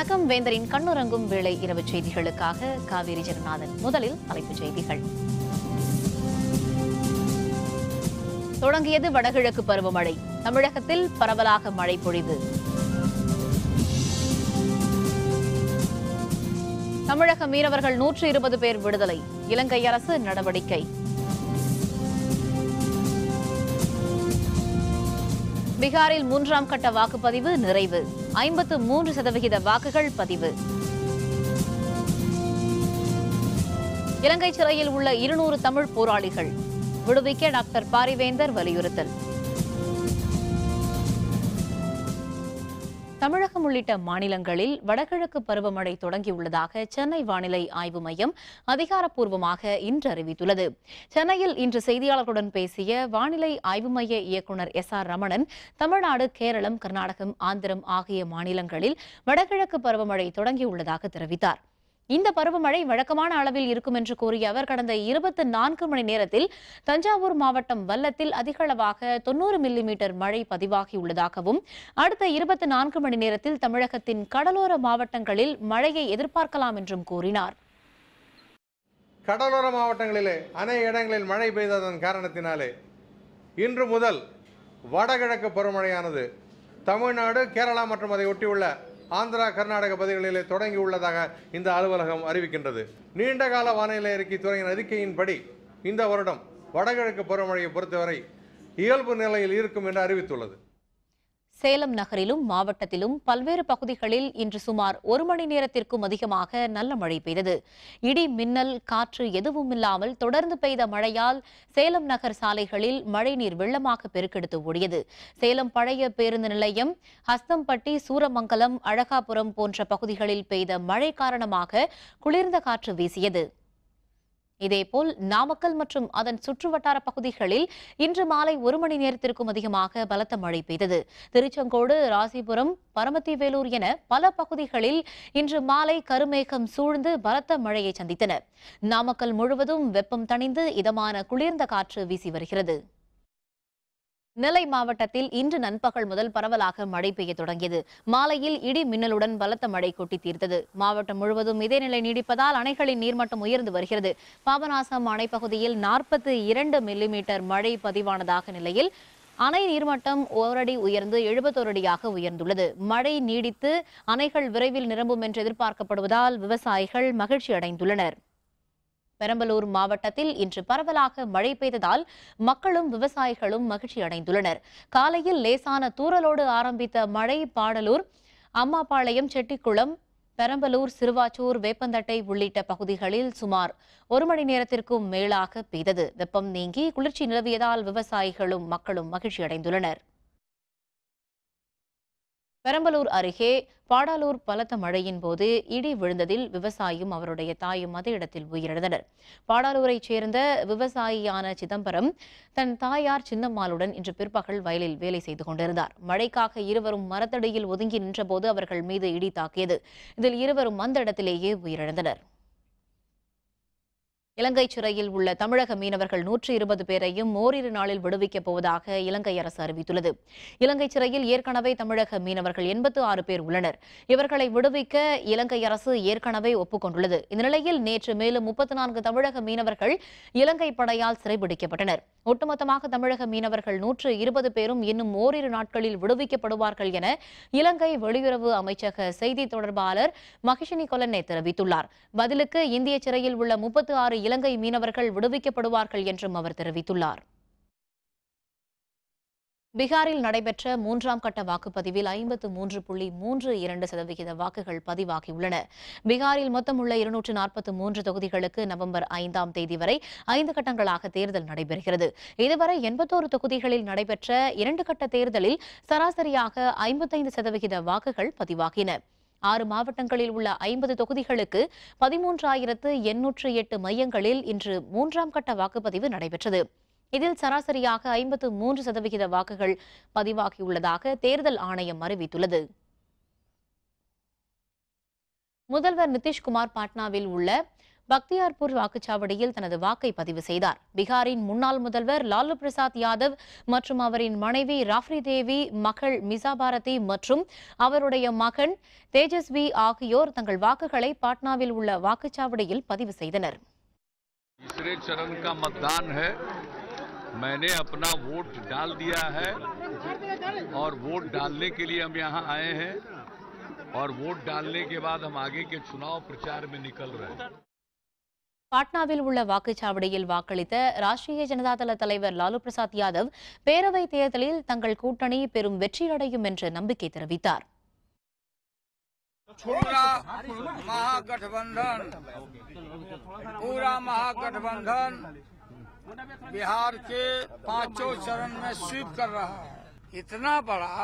வணக்கம் வேந்தரின் கண்ணுறங்கும் வேளை இரவு செய்திகளுக்காக காவேரி ஜெகநாதன் முதலில் தலைப்புச் செய்திகள் தொடங்கியது வடகிழக்கு பருவமழை தமிழகத்தில் பரவலாக மழை பொழிவு தமிழக மீனவர்கள் நூற்று இருபது பேர் விடுதலை இலங்கை அரசு நடவடிக்கை பீகாரில் மூன்றாம் கட்ட வாக்குப்பதிவு நிறைவு ஐம்பத்து மூன்று சதவிகித வாக்குகள் பதிவு இலங்கை சிறையில் உள்ள இருநூறு தமிழ் போராளிகள் விடுவிக்க டாக்டர் பாரிவேந்தர் வலியுறுத்தல் தமிழகம் உள்ளிட்ட மாநிலங்களில் வடகிழக்கு பருவமழை தொடங்கியுள்ளதாக சென்னை வானிலை ஆய்வு மையம் அதிகாரப்பூர்வமாக இன்று அறிவித்துள்ளது சென்னையில் இன்று செய்தியாளர்களுடன் பேசிய வானிலை ஆய்வு மைய இயக்குநர் எஸ் ஆர் ரமணன் தமிழ்நாடு கேரளம் கர்நாடகம் ஆந்திரம் ஆகிய மாநிலங்களில் வடகிழக்கு பருவமழை தொடங்கியுள்ளதாக தெரிவித்தார் இந்த பருவமழை வழக்கமான அளவில் இருக்கும் என்று கூறிய அவர் கடந்த இருபத்தி நான்கு மணி நேரத்தில் தஞ்சாவூர் மாவட்டம் வல்லத்தில் அதிகளவாக தொன்னூறு மில்லிமீட்டர் மழை பதிவாகியுள்ளதாகவும் அடுத்த இருபத்தி நான்கு மணி நேரத்தில் தமிழகத்தின் கடலோர மாவட்டங்களில் மழையை எதிர்பார்க்கலாம் என்றும் கூறினார் கடலோர மாவட்டங்களிலே அநேக இடங்களில் மழை பெய்ததன் காரணத்தினாலே இன்று முதல் வடகிழக்கு பருவமழையானது தமிழ்நாடு கேரளா மற்றும் அதை ஒட்டியுள்ள ஆந்திரா கர்நாடக பகுதிகளிலே தொடங்கி உள்ளதாக இந்த அலுவலகம் அறிவிக்கின்றது நீண்டகால வானிலை அறிக்கை துறையின் அறிக்கையின்படி இந்த வருடம் வடகிழக்கு பருவமழையை பொறுத்தவரை இயல்பு நிலையில் இருக்கும் என்று அறிவித்துள்ளது சேலம் நகரிலும் மாவட்டத்திலும் பல்வேறு பகுதிகளில் இன்று சுமார் ஒரு மணி நேரத்திற்கும் அதிகமாக நல்ல மழை பெய்தது இடி மின்னல் காற்று எதுவும் இல்லாமல் தொடர்ந்து பெய்த மழையால் சேலம் நகர் சாலைகளில் மழைநீர் வெள்ளமாக பெருக்கெடுத்து ஓடியது சேலம் பழைய பேருந்து நிலையம் ஹஸ்தம்பட்டி சூரமங்கலம் அழகாபுரம் போன்ற பகுதிகளில் பெய்த மழை காரணமாக குளிர்ந்த காற்று வீசியது இதேபோல் நாமக்கல் மற்றும் அதன் சுற்றுவட்டார பகுதிகளில் இன்று மாலை ஒரு மணி நேரத்திற்கும் அதிகமாக பலத்த மழை பெய்தது திருச்செங்கோடு ராசிபுரம் பரமத்தி வேலூர் என பல பகுதிகளில் இன்று மாலை கருமேகம் சூழ்ந்து பலத்த மழையை சந்தித்தன நாமக்கல் முழுவதும் வெப்பம் தணிந்து இதமான குளிர்ந்த காற்று வீசி வருகிறது நெல்லை மாவட்டத்தில் இன்று நண்பகல் முதல் பரவலாக மழை பெய்ய தொடங்கியது மாலையில் இடி மின்னலுடன் பலத்த மழை கொட்டி தீர்த்தது மாவட்டம் முழுவதும் இதே நிலை நீடிப்பதால் அணைகளின் நீர்மட்டம் உயர்ந்து வருகிறது பாபநாசம் அணைப்பகுதியில் நாற்பத்தி இரண்டு மில்லிமீட்டர் மழை பதிவானதாக நிலையில் அணை நீர்மட்டம் ஓரடி உயர்ந்து எழுபத்தோரு அடியாக உயர்ந்துள்ளது மழை நீடித்து அணைகள் விரைவில் நிரம்பும் என்று எதிர்பார்க்கப்படுவதால் விவசாயிகள் மகிழ்ச்சி அடைந்துள்ளனர் பெரம்பலூர் மாவட்டத்தில் இன்று பரவலாக மழை பெய்ததால் மக்களும் விவசாயிகளும் மகிழ்ச்சி அடைந்துள்ளனர் காலையில் லேசான தூறலோடு ஆரம்பித்த மழை பாடலூர் அம்மாபாளையம் செட்டிக்குளம் பெரம்பலூர் சிறுவாச்சூர் வேப்பந்தட்டை உள்ளிட்ட பகுதிகளில் சுமார் ஒரு மணி நேரத்திற்கும் மேலாக பெய்தது வெப்பம் நீங்கி குளிர்ச்சி நிலவியதால் விவசாயிகளும் மக்களும் மகிழ்ச்சி அடைந்துள்ளனர் பெரம்பலூர் அருகே பாடாலூர் பலத்த மழையின் போது இடி விழுந்ததில் விவசாயியும் அவருடைய தாயும் அதே இடத்தில் உயிரிழந்தனர் பாடாலூரைச் சேர்ந்த விவசாயியான சிதம்பரம் தன் தாயார் சின்னம்மாளுடன் இன்று பிற்பகல் வயலில் வேலை செய்து கொண்டிருந்தார் மழைக்காக இருவரும் மரத்தடியில் ஒதுங்கி நின்றபோது அவர்கள் மீது இடி தாக்கியது இதில் இருவரும் அந்த இடத்திலேயே உயிரிழந்தனர் இலங்கை சிறையில் உள்ள தமிழக மீனவர்கள் நூற்று இருபது பேரையும் ஓரிரு நாளில் விடுவிக்கப் போவதாக இலங்கை அரசு அறிவித்துள்ளது இலங்கை சிறையில் ஏற்கனவே தமிழக மீனவர்கள் எண்பத்து ஆறு பேர் உள்ளனர் இவர்களை விடுவிக்க இலங்கை அரசு ஏற்கனவே ஒப்புக்கொண்டுள்ளது இந்த நிலையில் நேற்று மேலும் முப்பத்தி நான்கு தமிழக மீனவர்கள் இலங்கை படையால் சிறைபிடிக்கப்பட்டனர் ஒட்டுமொத்தமாக தமிழக மீனவர்கள் நூற்று இருபது பேரும் இன்னும் ஓரிரு நாட்களில் விடுவிக்கப்படுவார்கள் என இலங்கை வெளியுறவு அமைச்சக செய்தி தொடர்பாளர் மகிஷினி கொலன்னே தெரிவித்துள்ளார் பதிலுக்கு இந்திய சிறையில் உள்ள முப்பத்து ஆறு இலங்கை மீனவர்கள் விடுவிக்கப்படுவார்கள் என்றும் அவர் தெரிவித்துள்ளார் பீகாரில் நடைபெற்ற மூன்றாம் கட்ட வாக்குப்பதிவில் ஐம்பத்து மூன்று புள்ளி மூன்று இரண்டு சதவிகித வாக்குகள் பதிவாகியுள்ளன பீகாரில் மொத்தமுள்ள இருநூற்று நாற்பத்தி மூன்று தொகுதிகளுக்கு நவம்பர் ஐந்தாம் தேதி வரை ஐந்து கட்டங்களாக தேர்தல் நடைபெறுகிறது இதுவரை எண்பத்தோரு தொகுதிகளில் நடைபெற்ற இரண்டு கட்ட தேர்தலில் சராசரியாக ஐம்பத்தைந்து சதவிகித வாக்குகள் பதிவாகின ஆறு மாவட்டங்களில் உள்ள ஐம்பது தொகுதிகளுக்கு பதிமூன்றாயிரத்து எண்ணூற்று எட்டு மையங்களில் இன்று மூன்றாம் கட்ட வாக்குப்பதிவு நடைபெற்றது இதில் சராசரியாக ஐம்பத்து மூன்று சதவிகித வாக்குகள் பதிவாகியுள்ளதாக தேர்தல் ஆணையம் அறிவித்துள்ளது முதல்வர் நிதிஷ்குமார் பாட்னாவில் உள்ள பக்தியார்பூர் வாக்குச்சாவடியில் தனது வாக்கை பதிவு செய்தார் பீகாரின் முன்னாள் முதல்வர் லாலு பிரசாத் யாதவ் மற்றும் அவரின் மனைவி ராஃப்ரி தேவி மகள் மிசா பாரதி மற்றும் அவருடைய மகன் தேஜஸ்வி ஆகியோர் தங்கள் வாக்குகளை பாட்னாவில் உள்ள வாக்குச்சாவடியில் பதிவு செய்தனர் तीसरे चरण का मतदान है मैंने अपना वोट डाल दिया है और वोट डालने के लिए हम यहाँ आए हैं और वोट डालने के बाद हम आगे के चुनाव प्रचार में निकल रहे हैं பாட்னாவில் உள்ள வாக்குச்சாவடியில் வாக்களித்த ராஷ்டிரிய ஜனதாதள தலைவர் லாலு பிரசாத் யாதவ் பேரவைத் தேர்தலில் தங்கள் கூட்டணி பெரும் வெற்றியடையும் என்று நம்பிக்கை தெரிவித்தார் पूरा महागठबंधन पूरा महागठबंधन बिहार के पांचों चरण में स्वीप कर रहा है इतना बड़ा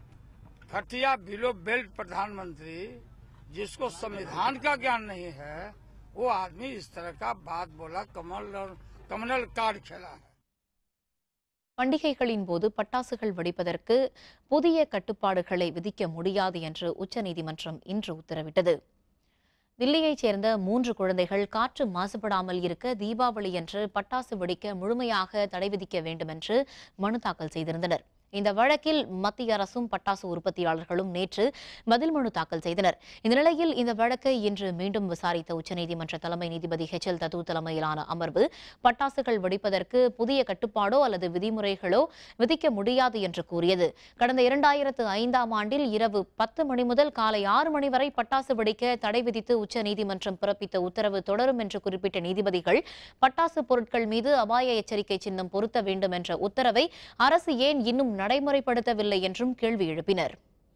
खटिया बिलो बेल्ट प्रधानमंत्री जिसको संविधान का ज्ञान नहीं है वो आदमी इस तरह का बात बोला कमल और कमनल कार्ड खेला है பண்டிகைகளின் போது பட்டாசுகள் வெடிப்பதற்கு புதிய கட்டுப்பாடுகளை விதிக்க முடியாது என்று உச்சநீதிமன்றம் இன்று உத்தரவிட்டது தில்லியைச் சேர்ந்த மூன்று குழந்தைகள் காற்று மாசுபடாமல் இருக்க தீபாவளியன்று பட்டாசு வெடிக்க முழுமையாக தடை விதிக்க வேண்டும் என்று மனு தாக்கல் செய்திருந்தனர் இந்த வழக்கில் மத்திய அரசும் பட்டாசு உற்பத்தியாளர்களும் நேற்று பதில் மனு தாக்கல் செய்தனர் இந்த நிலையில் இந்த வழக்கை இன்று மீண்டும் விசாரித்த உச்சநீதிமன்ற தலைமை நீதிபதி ஹெச் எல் தத்து தலைமையிலான அமர்வு பட்டாசுகள் வெடிப்பதற்கு புதிய கட்டுப்பாடோ அல்லது விதிமுறைகளோ விதிக்க முடியாது என்று கூறியது கடந்த இரண்டாயிரத்து ஐந்தாம் ஆண்டில் இரவு பத்து மணி முதல் காலை ஆறு மணி வரை பட்டாசு வெடிக்க தடை விதித்து உச்சநீதிமன்றம் பிறப்பித்த உத்தரவு தொடரும் என்று குறிப்பிட்ட நீதிபதிகள் பட்டாசு பொருட்கள் மீது அபாய எச்சரிக்கை சின்னம் பொருத்த வேண்டும் என்ற உத்தரவை அரசு ஏன் இன்னும் நடைமுறைப்படுத்தவில்லை என்றும் கேள்வி எழுப்பினர்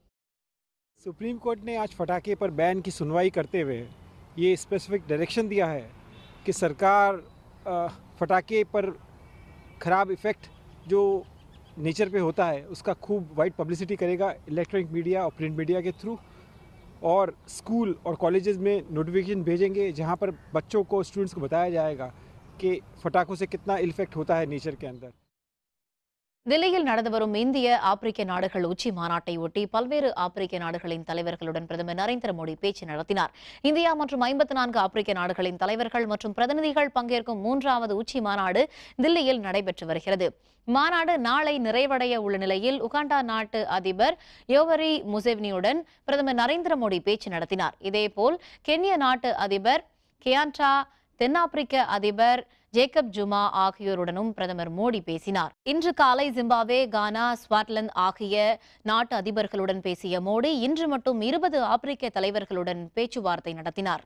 सुप्रीम कोर्ट ने आज फटाके पर बैन की सुनवाई करते हुए ये स्पेसिफिक डायरेक्शन दिया है कि सरकार अ, फटाके पर ख़राब इफ़ेक्ट जो नेचर पे होता है उसका खूब वाइड पब्लिसिटी करेगा इलेक्ट्रॉनिक मीडिया और प्रिंट मीडिया के थ्रू और स्कूल और कॉलेजेस में नोटिफिकेशन भेजेंगे जहाँ पर बच्चों को स्टूडेंट्स को बताया जाएगा कि फटाकों से कितना इफेक्ट होता है नेचर के अंदर தில்லியில் நடந்து வரும் இந்திய ஆப்பிரிக்க நாடுகள் உச்சி மாநாட்டை ஒட்டி பல்வேறு ஆப்பிரிக்க நாடுகளின் தலைவர்களுடன் பிரதமர் நரேந்திர மோடி பேச்சு நடத்தினார் இந்தியா மற்றும் ஐம்பத்தி நான்கு ஆப்பிரிக்க நாடுகளின் தலைவர்கள் மற்றும் பிரதிநிதிகள் பங்கேற்கும் மூன்றாவது உச்சி மாநாடு தில்லியில் நடைபெற்று வருகிறது மாநாடு நாளை நிறைவடைய உள்ள நிலையில் உகாண்டா நாட்டு அதிபர் யோவரி முசெவ்னியுடன் பிரதமர் நரேந்திர மோடி பேச்சு நடத்தினார் இதேபோல் கென்யா நாட்டு அதிபர் கியான்டா தென்னாப்பிரிக்க அதிபர் ஜேக்கப் ஜுமா ஆகியோருடனும் பிரதமர் மோடி பேசினார் இன்று காலை ஜிம்பாப்வே கானா ஸ்வாட்லாந்து ஆகிய நாட்டு அதிபர்களுடன் பேசிய மோடி இன்று மட்டும் இருபது ஆப்பிரிக்க தலைவர்களுடன் பேச்சுவார்த்தை நடத்தினார்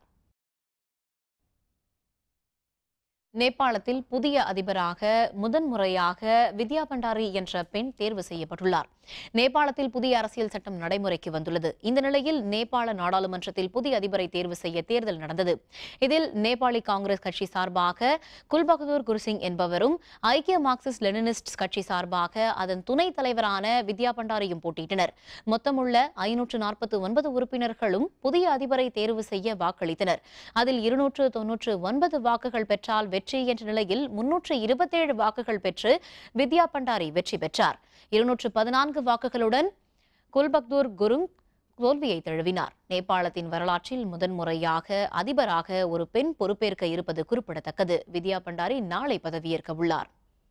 நேபாளத்தில் புதிய அதிபராக முதன்முறையாக வித்யா பண்டாரி என்ற பெண் தேர்வு செய்யப்பட்டுள்ளார் நேபாளத்தில் புதிய அரசியல் சட்டம் நடைமுறைக்கு வந்துள்ளது இந்த நிலையில் நேபாள நாடாளுமன்றத்தில் புதிய அதிபரை தேர்வு செய்ய தேர்தல் நடந்தது இதில் நேபாளி காங்கிரஸ் கட்சி சார்பாக குல்பகதூர் குருசிங் என்பவரும் ஐக்கிய மார்க்சிஸ்ட் லெனினிஸ்ட் கட்சி சார்பாக அதன் துணைத் தலைவரான வித்யா பண்டாரியும் போட்டியிட்டனர் மொத்தமுள்ள ஐநூற்று நாற்பத்தி ஒன்பது உறுப்பினர்களும் புதிய அதிபரை தேர்வு செய்ய வாக்களித்தனர் அதில் இருநூற்று தொன்னூற்று ஒன்பது வாக்குகள் பெற்றால் வெற்றி என்ற நிலையில் முன்னூற்று இருபத்தேழு வாக்குகள் பெற்று வித்யா பண்டாரி வெற்றி பெற்றார் இருநூற்று பதினான்கு வாக்குகளுடன் குல்பக்தூர் குருங் தோல்வியை தழுவினார் நேபாளத்தின் வரலாற்றில் முதன்முறையாக அதிபராக ஒரு பெண் பொறுப்பேற்க இருப்பது குறிப்பிடத்தக்கது வித்யா பண்டாரி நாளை பதவியேற்க உள்ளார்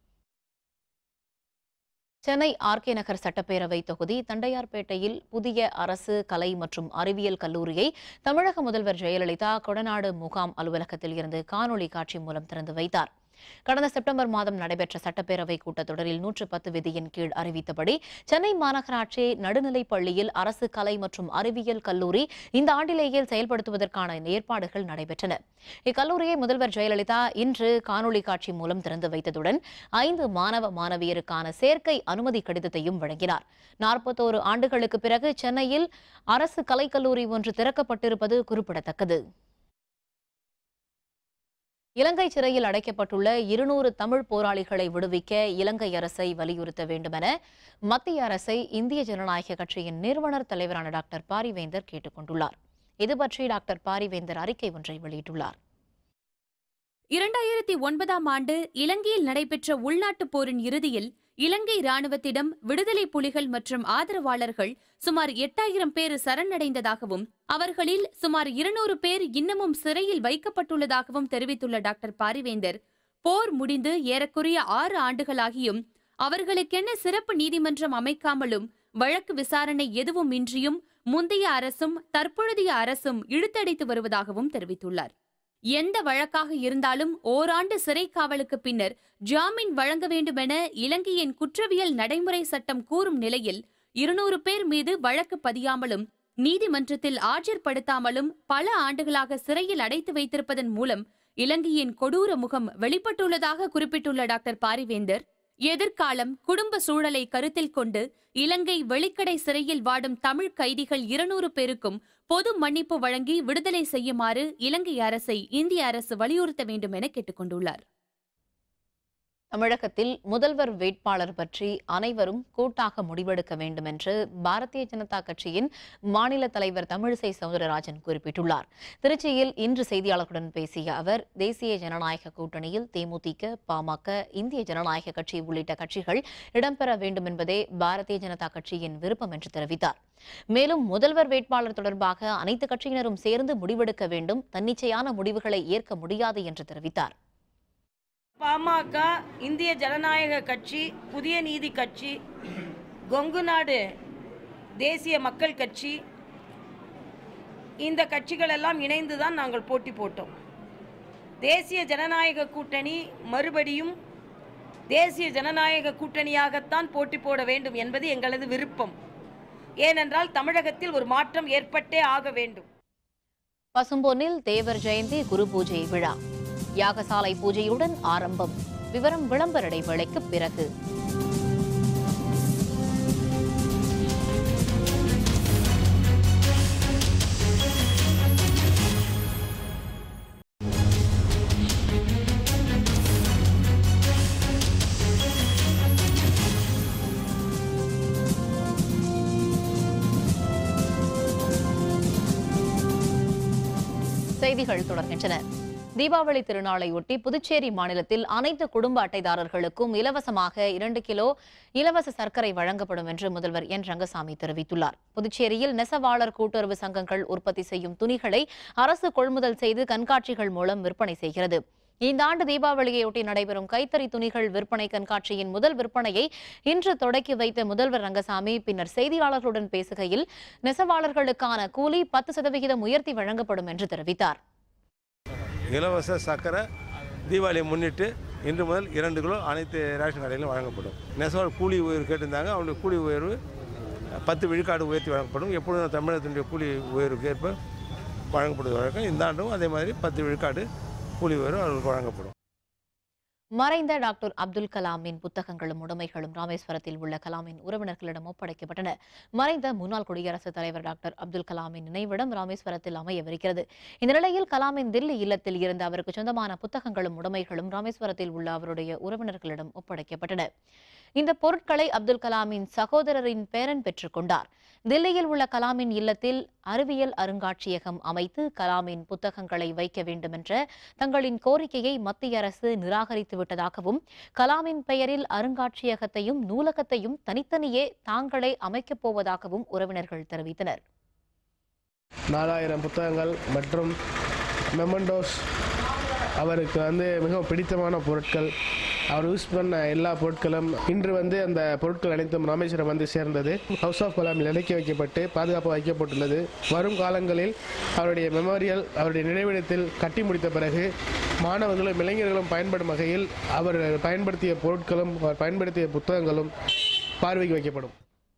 சென்னை ஆர்கே நகர் சட்டப்பேரவை தொகுதி தண்டையார்பேட்டையில் புதிய அரசு கலை மற்றும் அறிவியல் கல்லூரியை தமிழக முதல்வர் ஜெயலலிதா கொடநாடு முகாம் அலுவலகத்தில் இருந்து காணொலி காட்சி மூலம் திறந்து வைத்தார் கடந்த செப்டம்பர் மாதம் நடைபெற்ற சட்டப்பேரவை கூட்டத்தொடரில் நூற்று பத்து விதியின் கீழ் அறிவித்தபடி சென்னை மாநகராட்சி நடுநிலைப் பள்ளியில் அரசு கலை மற்றும் அறிவியல் கல்லூரி இந்த ஆண்டிலேயே செயல்படுத்துவதற்கான ஏற்பாடுகள் நடைபெற்றன இக்கல்லூரியை முதல்வர் ஜெயலலிதா இன்று காணொலி காட்சி மூலம் திறந்து வைத்ததுடன் ஐந்து மாணவ மாணவியருக்கான சேர்க்கை அனுமதி கடிதத்தையும் வழங்கினார் நாற்பத்தோரு ஆண்டுகளுக்கு பிறகு சென்னையில் அரசு கலைக்கல்லூரி ஒன்று திறக்கப்பட்டிருப்பது குறிப்பிடத்தக்கது இலங்கை சிறையில் அடைக்கப்பட்டுள்ள இருநூறு தமிழ் போராளிகளை விடுவிக்க இலங்கை அரசை வலியுறுத்த வேண்டுமென மத்திய அரசை இந்திய ஜனநாயக கட்சியின் நிறுவனர் தலைவரான டாக்டர் பாரிவேந்தர் கேட்டுக் கொண்டுள்ளார் இது பற்றி டாக்டர் பாரிவேந்தர் அறிக்கை ஒன்றை வெளியிட்டுள்ளார் இரண்டாயிரத்தி ஒன்பதாம் ஆண்டு இலங்கையில் நடைபெற்ற உள்நாட்டுப் போரின் இறுதியில் இலங்கை ராணுவத்திடம் விடுதலை புலிகள் மற்றும் ஆதரவாளர்கள் சுமார் எட்டாயிரம் பேர் சரணடைந்ததாகவும் அவர்களில் சுமார் இருநூறு பேர் இன்னமும் சிறையில் வைக்கப்பட்டுள்ளதாகவும் தெரிவித்துள்ள டாக்டர் பாரிவேந்தர் போர் முடிந்து ஏறக்குறைய ஆறு ஆண்டுகளாகியும் அவர்களுக்கென சிறப்பு நீதிமன்றம் அமைக்காமலும் வழக்கு விசாரணை எதுவும் இன்றியும் முந்தைய அரசும் தற்பொழுதைய அரசும் இழுத்தடித்து வருவதாகவும் தெரிவித்துள்ளார் எந்த வழக்காக இருந்தாலும் ஓராண்டு சிறை காவலுக்கு பின்னர் ஜாமீன் வழங்க வேண்டுமென இலங்கையின் குற்றவியல் நடைமுறை சட்டம் கூறும் நிலையில் இருநூறு பேர் மீது வழக்கு பதியாமலும் நீதிமன்றத்தில் ஆஜர்படுத்தாமலும் பல ஆண்டுகளாக சிறையில் அடைத்து வைத்திருப்பதன் மூலம் இலங்கையின் கொடூர முகம் வெளிப்பட்டுள்ளதாக குறிப்பிட்டுள்ள டாக்டர் பாரிவேந்தர் எதிர்காலம் குடும்ப சூழலை கருத்தில் கொண்டு இலங்கை வெளிக்கடை சிறையில் வாடும் தமிழ் கைதிகள் இருநூறு பேருக்கும் பொது மன்னிப்பு வழங்கி விடுதலை செய்யுமாறு இலங்கை அரசை இந்திய அரசு வலியுறுத்த வேண்டும் என கேட்டுக்கொண்டுள்ளார் தமிழகத்தில் முதல்வர் வேட்பாளர் பற்றி அனைவரும் கூட்டாக முடிவெடுக்க வேண்டும் என்று பாரதிய ஜனதா கட்சியின் மாநில தலைவர் தமிழிசை சவுந்தரராஜன் குறிப்பிட்டுள்ளார் திருச்சியில் இன்று செய்தியாளர்களுடன் பேசிய அவர் தேசிய ஜனநாயக கூட்டணியில் தேமுதிக பாமக இந்திய ஜனநாயக கட்சி உள்ளிட்ட கட்சிகள் இடம்பெற வேண்டும் என்பதே பாரதிய ஜனதா கட்சியின் விருப்பம் என்று தெரிவித்தார் மேலும் முதல்வர் வேட்பாளர் தொடர்பாக அனைத்து கட்சியினரும் சேர்ந்து முடிவெடுக்க வேண்டும் தன்னிச்சையான முடிவுகளை ஏற்க முடியாது என்று தெரிவித்தார் பாமக இந்திய ஜனநாயக கட்சி புதிய நீதி கட்சி கொங்கு நாடு தேசிய மக்கள் கட்சி இந்த கட்சிகள் எல்லாம் இணைந்து தான் நாங்கள் போட்டி போட்டோம் தேசிய ஜனநாயக கூட்டணி மறுபடியும் தேசிய ஜனநாயக கூட்டணியாகத்தான் போட்டி போட வேண்டும் என்பது எங்களது விருப்பம் ஏனென்றால் தமிழகத்தில் ஒரு மாற்றம் ஏற்பட்டே ஆக வேண்டும் பசும்பொன்னில் தேவர் ஜெயந்தி குரு பூஜை விழா யாகசாலை பூஜையுடன் ஆரம்பம் விவரம் விளம்பர இடைவேளைக்கு பிறகு செய்திகள் தொடர்கின்றன தீபாவளி திருநாளையொட்டி புதுச்சேரி மாநிலத்தில் அனைத்து குடும்ப அட்டைதாரர்களுக்கும் இலவசமாக இரண்டு கிலோ இலவச சர்க்கரை வழங்கப்படும் என்று முதல்வர் என் ரங்கசாமி தெரிவித்துள்ளார் புதுச்சேரியில் நெசவாளர் கூட்டுறவு சங்கங்கள் உற்பத்தி செய்யும் துணிகளை அரசு கொள்முதல் செய்து கண்காட்சிகள் மூலம் விற்பனை செய்கிறது இந்த ஆண்டு தீபாவளியையொட்டி நடைபெறும் கைத்தறி துணிகள் விற்பனை கண்காட்சியின் முதல் விற்பனையை இன்று தொடக்கி வைத்த முதல்வர் ரங்கசாமி பின்னர் செய்தியாளர்களுடன் பேசுகையில் நெசவாளர்களுக்கான கூலி பத்து சதவிகிதம் உயர்த்தி வழங்கப்படும் என்று தெரிவித்தார் இலவச சர்க்கரை தீபாவளியை முன்னிட்டு இன்று முதல் இரண்டு கிலோ அனைத்து ரேஷன் கடையிலும் வழங்கப்படும் நெசவாளர் கூலி உயர்வு கேட்டிருந்தாங்க அவங்களுடைய கூலி உயர்வு பத்து விழுக்காடு உயர்த்தி வழங்கப்படும் எப்பொழுதும் தமிழகத்தினுடைய கூலி உயர்வுக்கு ஏற்ப வழங்கப்படுவது வழக்கம் இந்த ஆண்டும் அதே மாதிரி பத்து விழுக்காடு கூலி உயர்வு அவர்களுக்கு வழங்கப்படும் மறைந்த டாக்டர் அப்துல் கலாமின் புத்தகங்களும் உடைமைகளும் ராமேஸ்வரத்தில் உள்ள கலாமின் உறவினர்களிடம் ஒப்படைக்கப்பட்டன மறைந்த முன்னாள் குடியரசுத் தலைவர் டாக்டர் அப்துல் கலாமின் நினைவிடம் ராமேஸ்வரத்தில் அமையவிருக்கிறது இந்த நிலையில் கலாமின் தில்லி இல்லத்தில் இருந்து அவருக்கு சொந்தமான புத்தகங்களும் உடைமைகளும் ராமேஸ்வரத்தில் உள்ள அவருடைய உறவினர்களிடம் ஒப்படைக்கப்பட்டன இந்த பொருட்களை அப்துல் கலாமின் சகோதரரின் பேரன் பெற்றுக்கொண்டார் தில்லியில் உள்ள கலாமின் இல்லத்தில் அறிவியல் அருங்காட்சியகம் அமைத்து கலாமின் புத்தகங்களை வைக்க வேண்டுமென்ற தங்களின் கோரிக்கையை மத்திய அரசு நிராகரித்து விட்டதாகவும் கலாமின் பெயரில் அருங்காட்சியகத்தையும் நூலகத்தையும் தனித்தனியே தாங்களே அமைக்கப் போவதாகவும் உறவினர்கள் தெரிவித்தனர் நாலாயிரம் புத்தகங்கள் மற்றும் மெமண்டோஸ் அவருக்கு வந்து மிகவும் பிடித்தமான பொருட்கள் அவர் யூஸ் பண்ண எல்லா பொருட்களும் இன்று வந்து அந்த பொருட்கள் அனைத்தும் ராமேஸ்வரம் வந்து சேர்ந்தது ஹவுஸ் ஆஃப் கலாமில் இறக்கி வைக்கப்பட்டு பாதுகாப்பாக வைக்கப்பட்டுள்ளது வரும் காலங்களில் அவருடைய மெமோரியல் அவருடைய நினைவிடத்தில் கட்டி முடித்த பிறகு மாணவர்களும் இளைஞர்களும் பயன்படும் வகையில் அவர் பயன்படுத்திய பொருட்களும் அவர் பயன்படுத்திய புத்தகங்களும் பார்வைக்கு வைக்கப்படும்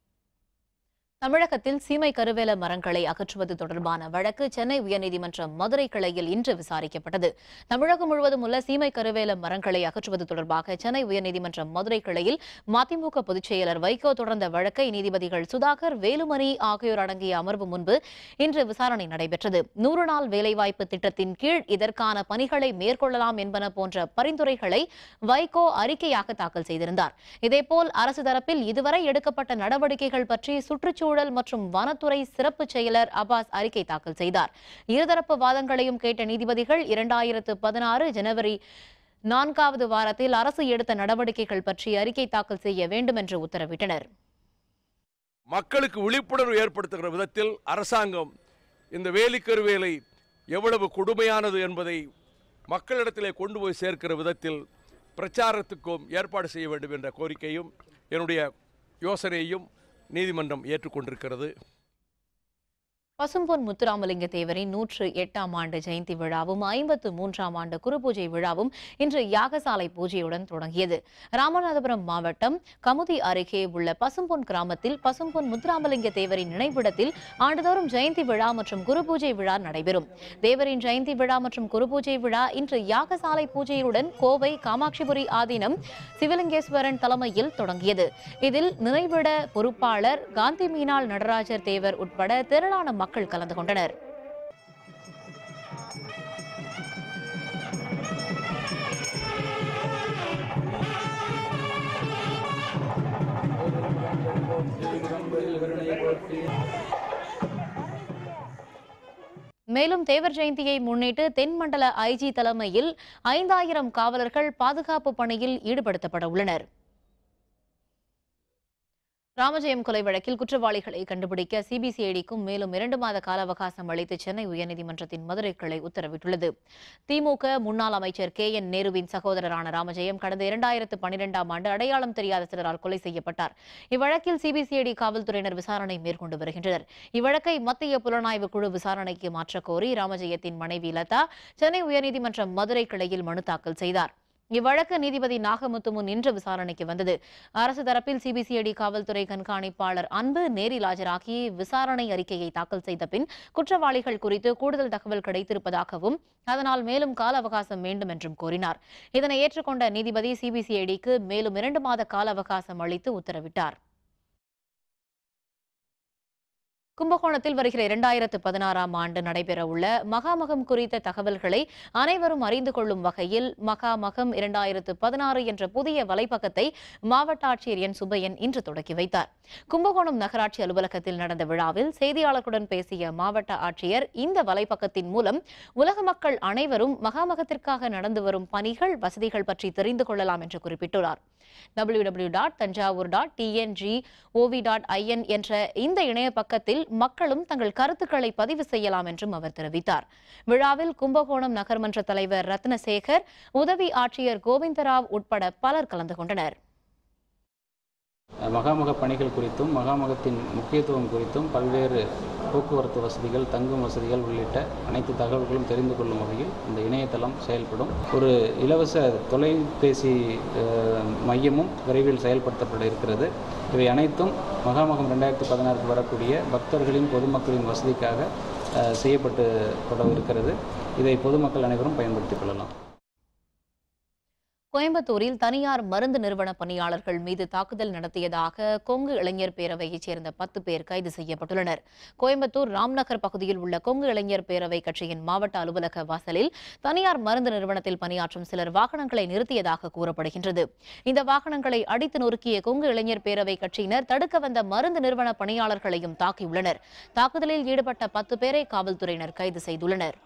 தமிழகத்தில் சீமை கருவேல மரங்களை அகற்றுவது தொடர்பான வழக்கு சென்னை உயர்நீதிமன்றம் மதுரை கிளையில் இன்று விசாரிக்கப்பட்டது தமிழகம் முழுவதும் உள்ள சீமை கருவேல மரங்களை அகற்றுவது தொடர்பாக சென்னை உயர்நீதிமன்றம் மதுரை கிளையில் மதிமுக பொதுச் செயலர் வைகோ தொடர்ந்த வழக்கை நீதிபதிகள் சுதாகர் வேலுமணி ஆகியோர் அடங்கிய அமர்வு முன்பு இன்று விசாரணை நடைபெற்றது நூறு நாள் வேலைவாய்ப்பு திட்டத்தின் கீழ் இதற்கான பணிகளை மேற்கொள்ளலாம் என்பன போன்ற பரிந்துரைகளை வைகோ அறிக்கையாக தாக்கல் செய்திருந்தார் இதேபோல் அரசு தரப்பில் இதுவரை எடுக்கப்பட்ட நடவடிக்கைகள் பற்றி சுற்றுச்சூழல் மற்றும் வனத்துறை சிறப்பு செயலர் அபாஸ் அறிக்கை தாக்கல் செய்தார் இருதரப்பு வாதங்களையும் கேட்ட நீதிபதிகள் இரண்டாயிரத்து பதினாறு ஜனவரி நான்காவது வாரத்தில் அரசு எடுத்த நடவடிக்கைகள் பற்றி அறிக்கை தாக்கல் செய்ய வேண்டும் என்று உத்தரவிட்டனர் மக்களுக்கு விழிப்புணர்வு ஏற்படுத்துகிற விதத்தில் அரசாங்கம் இந்த வேலிக்கருவேலை எவ்வளவு கொடுமையானது என்பதை மக்களிடத்திலே கொண்டு போய் சேர்க்கிற விதத்தில் பிரச்சாரத்துக்கும் ஏற்பாடு செய்ய வேண்டும் என்ற கோரிக்கையும் என்னுடைய யோசனையையும் நீதிமன்றம் ஏற்றுக்கொண்டிருக்கிறது பசும்பொன் முத்துராமலிங்க தேவரின் நூற்று எட்டாம் ஆண்டு ஜெயந்தி விழாவும் ஐம்பத்து மூன்றாம் ஆண்டு குருபூஜை விழாவும் இன்று யாகசாலை பூஜையுடன் தொடங்கியது ராமநாதபுரம் மாவட்டம் கமுதி அருகே உள்ள பசும்பொன் கிராமத்தில் பசும்பொன் முத்துராமலிங்க தேவரின் நினைவிடத்தில் ஆண்டுதோறும் ஜெயந்தி விழா மற்றும் குருபூஜை விழா நடைபெறும் தேவரின் ஜெயந்தி விழா மற்றும் குருபூஜை விழா இன்று யாகசாலை பூஜையுடன் கோவை காமாட்சிபுரி ஆதீனம் சிவலிங்கேஸ்வரன் தலைமையில் தொடங்கியது இதில் நினைவிட பொறுப்பாளர் காந்தி மீனாள் நடராஜர் தேவர் உட்பட திரளான மக்கள் கலந்து கொண்டனர் மேலும் தேவர் ஜெயந்தியை முன்னிட்டு தென்மண்டல ஐஜி தலைமையில் ஐந்தாயிரம் காவலர்கள் பாதுகாப்பு பணியில் ஈடுபடுத்தப்பட உள்ளனர் ராமஜெயம் கொலை வழக்கில் குற்றவாளிகளை கண்டுபிடிக்க சிபிசிஐடிக்கும் மேலும் இரண்டு மாத கால அவகாசம் அளித்து சென்னை உயர்நீதிமன்றத்தின் மதுரை கிளை உத்தரவிட்டுள்ளது திமுக முன்னாள் அமைச்சர் கே என் நேருவின் சகோதரரான ராமஜெயம் கடந்த இரண்டாயிரத்து பன்னிரெண்டாம் ஆண்டு அடையாளம் தெரியாத சிலரால் கொலை செய்யப்பட்டார் இவ்வழக்கில் சிபிசிஐடி காவல்துறையினர் விசாரணை மேற்கொண்டு வருகின்றனர் இவ்வழக்கை மத்திய புலனாய்வு குழு விசாரணைக்கு மாற்றக் கோரி ராமஜெயத்தின் மனைவி லதா சென்னை உயர்நீதிமன்ற மதுரை கிளையில் மனு தாக்கல் செய்தார் இவ்வழக்கு நீதிபதி நாகமுத்து முன் இன்று விசாரணைக்கு வந்தது அரசு தரப்பில் சிபிசிஐடி காவல்துறை கண்காணிப்பாளர் அன்பு நேரில் ஆஜராகி விசாரணை அறிக்கையை தாக்கல் செய்த பின் குற்றவாளிகள் குறித்து கூடுதல் தகவல் கிடைத்திருப்பதாகவும் அதனால் மேலும் கால அவகாசம் வேண்டும் என்றும் கூறினார் இதனை ஏற்றுக்கொண்ட நீதிபதி சிபிசிஐடிக்கு மேலும் இரண்டு மாத கால அவகாசம் அளித்து உத்தரவிட்டார் கும்பகோணத்தில் வருகிற இரண்டாயிரத்து பதினாறாம் ஆண்டு நடைபெறவுள்ள மகாமகம் குறித்த தகவல்களை அனைவரும் அறிந்து கொள்ளும் வகையில் மகாமகம் இரண்டாயிரத்து பதினாறு என்ற புதிய வலைப்பக்கத்தை மாவட்ட ஆட்சியர் என் சுப்பையன் இன்று தொடக்கி வைத்தார் கும்பகோணம் நகராட்சி அலுவலகத்தில் நடந்த விழாவில் செய்தியாளர்களுடன் பேசிய மாவட்ட ஆட்சியர் இந்த வலைப்பக்கத்தின் மூலம் உலக மக்கள் அனைவரும் மகாமகத்திற்காக நடந்து வரும் பணிகள் வசதிகள் பற்றி தெரிந்து கொள்ளலாம் என்று குறிப்பிட்டுள்ளார் W W dot Thanjavur dot TNG OV dot IN என்ற இந்த இணைய பக்கத்தில் மக்களும் தங்கள் கருத்துக்களை பதிவு செய்யலாம் என்றும் அவர் தெரிவித்தார் விழாவில் கும்பகோணம் நகர்மன்ற தலைவர் ரத்னசேகர் உதவி ஆட்சியர் கோவிந்தராவ் உட்பட பலர் கலந்து கொண்டனர் மகாமக பணிகள் குறித்தும் மகாமகத்தின் முக்கியத்துவம் குறித்தும் பல்வேறு போக்குவரத்து வசதிகள் தங்கும் வசதிகள் உள்ளிட்ட அனைத்து தகவல்களும் தெரிந்து கொள்ளும் வகையில் இந்த இணையதளம் செயல்படும் ஒரு இலவச தொலைபேசி அஹ், மையமும் விரைவில் செயல்படுத்தப்பட இருக்கிறது இவை அனைத்தும் மகாமகம் ரெண்டாயிரத்தி பதினாறுக்கு வரக்கூடிய பக்தர்களின் பொதுமக்களின் வசதிக்காக அஹ், செய்யப்பட்டு பட இருக்கிறது இதை பொதுமக்கள் அனைவரும் பயன்படுத்திக் கொள்ளலாம் கோயம்புத்தூரில் தனியார் மருந்து நிறுவன பணியாளர்கள் மீது தாக்குதல் நடத்தியதாக கொங்கு இளைஞர் பேரவையைச் சேர்ந்த பத்து பேர் கைது செய்யப்பட்டுள்ளனர் கோயம்புத்தூர் ராம்நகர் பகுதியில் உள்ள கொங்கு இளைஞர் பேரவை கட்சியின் மாவட்ட அலுவலக வாசலில் தனியார் மருந்து நிறுவனத்தில் பணியாற்றும் சிலர் வாகனங்களை நிறுத்தியதாக கூறப்படுகின்றது இந்த வாகனங்களை அடித்து நொறுக்கிய கொங்கு இளைஞர் பேரவை கட்சியினர் தடுக்க வந்த மருந்து நிறுவன பணியாளர்களையும் தாக்கியுள்ளனர் தாக்குதலில் ஈடுபட்ட பத்து பேரை காவல்துறையினர் கைது செய்துள்ளனர்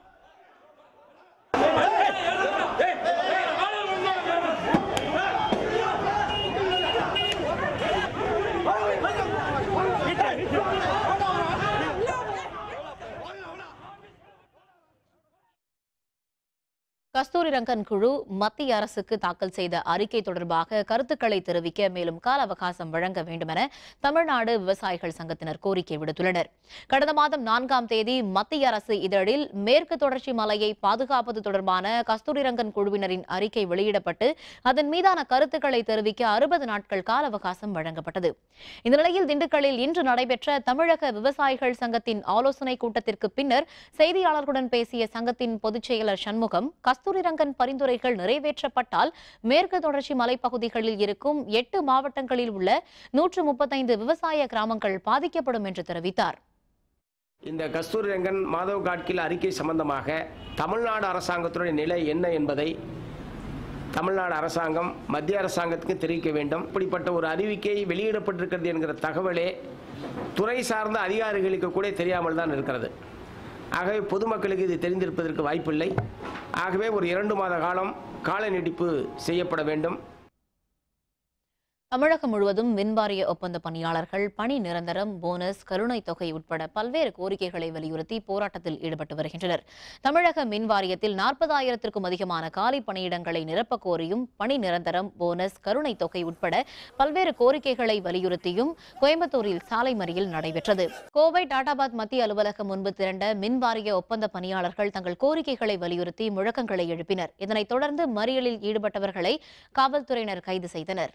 கஸ்தூரி ரங்கன் குழு மத்திய அரசுக்கு தாக்கல் செய்த அறிக்கை தொடர்பாக கருத்துக்களை தெரிவிக்க மேலும் கால அவகாசம் வழங்க வேண்டுமென தமிழ்நாடு விவசாயிகள் சங்கத்தினர் கோரிக்கை விடுத்துள்ளனர் கடந்த மாதம் நான்காம் தேதி மத்திய அரசு இதழில் மேற்கு தொடர்ச்சி மலையை பாதுகாப்பது தொடர்பான கஸ்தூரி ரங்கன் குழுவினரின் அறிக்கை வெளியிடப்பட்டு அதன் மீதான கருத்துக்களை தெரிவிக்க அறுபது நாட்கள் கால அவகாசம் வழங்கப்பட்டது இந்த நிலையில் திண்டுக்கல்லில் இன்று நடைபெற்ற தமிழக விவசாயிகள் சங்கத்தின் ஆலோசனை கூட்டத்திற்கு பின்னர் செய்தியாளர்களுடன் பேசிய சங்கத்தின் பொதுச் செயலர் சண்முகம் கஸ்தூரிரங்கன் பரிந்துரைகள் நிறைவேற்றப்பட்டால் மேற்கு தொடர்ச்சி மலைப்பகுதிகளில் இருக்கும் எட்டு மாவட்டங்களில் உள்ள நூற்று முப்பத்தைந்து விவசாய கிராமங்கள் பாதிக்கப்படும் என்று தெரிவித்தார் இந்த கஸ்தூரி ரங்கன் மாதவ் காட்கில் அறிக்கை சம்பந்தமாக தமிழ்நாடு அரசாங்கத்துடைய நிலை என்ன என்பதை தமிழ்நாடு அரசாங்கம் மத்திய அரசாங்கத்துக்கு தெரிவிக்க வேண்டும் இப்படிப்பட்ட ஒரு அறிவிக்கை வெளியிடப்பட்டிருக்கிறது என்கிற தகவலே துறை சார்ந்த அதிகாரிகளுக்கு கூட தெரியாமல் தான் இருக்கிறது ஆகவே பொதுமக்களுக்கு இது தெரிந்திருப்பதற்கு வாய்ப்பில்லை ஆகவே ஒரு இரண்டு மாத காலம் கால நீட்டிப்பு செய்யப்பட வேண்டும் தமிழகம் முழுவதும் மின்வாரிய ஒப்பந்த பணியாளர்கள் பணி நிரந்தரம் போனஸ் கருணைத் தொகை உட்பட பல்வேறு கோரிக்கைகளை வலியுறுத்தி போராட்டத்தில் ஈடுபட்டு வருகின்றனர் தமிழக மின் வாரியத்தில் நாற்பதாயிரத்திற்கும் அதிகமான காலி பணியிடங்களை நிரப்பக் கோரியும் பணி நிரந்தரம் போனஸ் கருணைத் தொகை உட்பட பல்வேறு கோரிக்கைகளை வலியுறுத்தியும் கோயம்புத்தூரில் சாலை மறியல் நடைபெற்றது கோவை டாடாபாத் மத்திய அலுவலகம் முன்பு திரண்ட மின் வாரிய ஒப்பந்த பணியாளர்கள் தங்கள் கோரிக்கைகளை வலியுறுத்தி முழக்கங்களை எழுப்பினர் இதனைத் தொடர்ந்து மறியலில் ஈடுபட்டவர்களை காவல்துறையினர் கைது செய்தனர்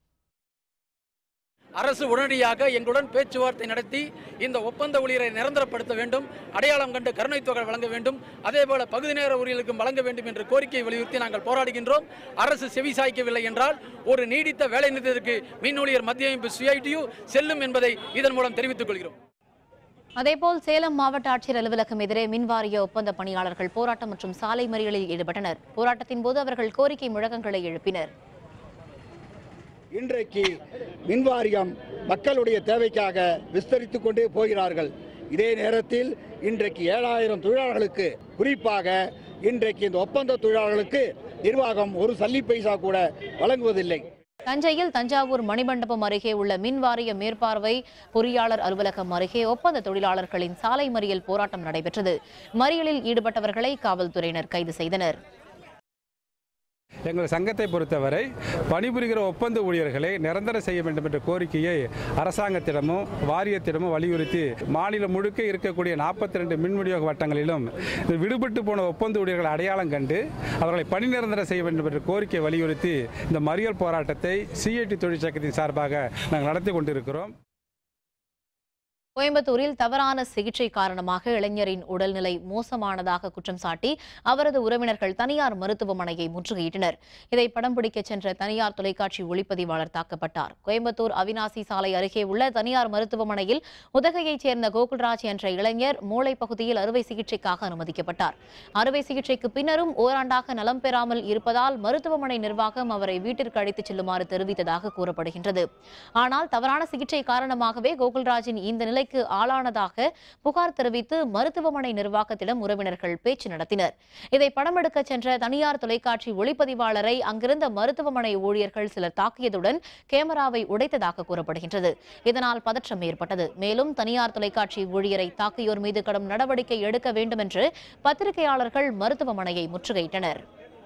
அரசு உடனடியாக எங்களுடன் பேச்சுவார்த்தை நடத்தி இந்த ஒப்பந்த ஊழியரை நிரந்தரப்படுத்த வேண்டும் அடையாளம் கண்டு கருணைத் தொகை வழங்க வேண்டும் அதேபோல பகுதி நேர ஊழியர்களுக்கும் வழங்க வேண்டும் என்ற கோரிக்கையை வலியுறுத்தி நாங்கள் போராடுகின்றோம் அரசு செவிசாய்க்கவில்லை என்றால் ஒரு நீடித்த வேலை நிறுத்தத்திற்கு மின் ஊழியர் மத்திய அமைப்பு சிஐடியு செல்லும் என்பதை இதன் மூலம் தெரிவித்துக் கொள்கிறோம் அதேபோல் சேலம் மாவட்ட ஆட்சியர் அலுவலகம் எதிரே மின்வாரிய ஒப்பந்த பணியாளர்கள் போராட்டம் மற்றும் சாலை மறியலில் ஈடுபட்டனர் போராட்டத்தின் போது அவர்கள் கோரிக்கை முழக்கங்களை எழுப்பினர் இன்றைக்கு மின்வாரியம் மக்களுடைய தேவைக்காக விஸ்தரித்து கொண்டே போகிறார்கள் இதே நேரத்தில் இன்றைக்கு ஏழாயிரம் தொழிலாளர்களுக்கு குறிப்பாக இன்றைக்கு இந்த ஒப்பந்த தொழிலாளர்களுக்கு நிர்வாகம் ஒரு சல்லி பைசா கூட வழங்குவதில்லை தஞ்சையில் தஞ்சாவூர் மணிமண்டபம் அருகே உள்ள மின் வாரிய மேற்பார்வை பொறியாளர் அலுவலகம் அருகே ஒப்பந்த தொழிலாளர்களின் சாலை மறியல் போராட்டம் நடைபெற்றது மறியலில் ஈடுபட்டவர்களை காவல்துறையினர் கைது செய்தனர் எங்கள் சங்கத்தை பொறுத்தவரை பணிபுரிகிற ஒப்பந்த ஊழியர்களை நிரந்தரம் செய்ய வேண்டும் என்ற கோரிக்கையை அரசாங்கத்திடமும் வாரியத்திடமும் வலியுறுத்தி மாநிலம் முழுக்க இருக்கக்கூடிய நாற்பத்தி ரெண்டு மின் விநியோக வட்டங்களிலும் இந்த விடுபட்டு போன ஒப்பந்த ஊழியர்களை அடையாளம் கண்டு அவர்களை பணி நிரந்தரம் செய்ய வேண்டும் என்ற கோரிக்கையை வலியுறுத்தி இந்த மறியல் போராட்டத்தை சிஐடி தொழிற்சங்கத்தின் சார்பாக நாங்கள் நடத்தி கொண்டிருக்கிறோம் கோயம்புத்தூரில் தவறான சிகிச்சை காரணமாக இளைஞரின் உடல்நிலை மோசமானதாக குற்றம் சாட்டி அவரது உறவினர்கள் தனியார் மருத்துவமனையை முற்றுகையிட்டனர் இதை படம் பிடிக்கச் சென்ற தனியார் தொலைக்காட்சி ஒளிப்பதிவாளர் தாக்கப்பட்டார் கோயம்புத்தூர் அவினாசி சாலை அருகே உள்ள தனியார் மருத்துவமனையில் உதகையைச் சேர்ந்த கோகுல்ராஜ் என்ற இளைஞர் மூளை பகுதியில் அறுவை சிகிச்சைக்காக அனுமதிக்கப்பட்டார் அறுவை சிகிச்சைக்கு பின்னரும் ஓராண்டாக நலம் பெறாமல் இருப்பதால் மருத்துவமனை நிர்வாகம் அவரை வீட்டிற்கு அழைத்துச் செல்லுமாறு தெரிவித்ததாக கூறப்படுகின்றது ஆனால் தவறான சிகிச்சை காரணமாகவே கோகுல்ராஜின் இந்த நிலைக்கு ஆளானதாக புகார் தெரிவித்து மருத்துவமனை நிர்வாகத்திடம் உறவினர்கள் பேச்சு நடத்தினர் இதை படமெடுக்க சென்ற தனியார் தொலைக்காட்சி ஒளிப்பதிவாளரை அங்கிருந்த மருத்துவமனை ஊழியர்கள் சிலர் தாக்கியதுடன் கேமராவை உடைத்ததாக கூறப்படுகின்றது இதனால் பதற்றம் ஏற்பட்டது மேலும் தனியார் தொலைக்காட்சி ஊழியரை தாக்கியோர் மீது கடும் நடவடிக்கை எடுக்க வேண்டும் என்று பத்திரிகையாளர்கள் மருத்துவமனையை முற்றுகையிட்டனர்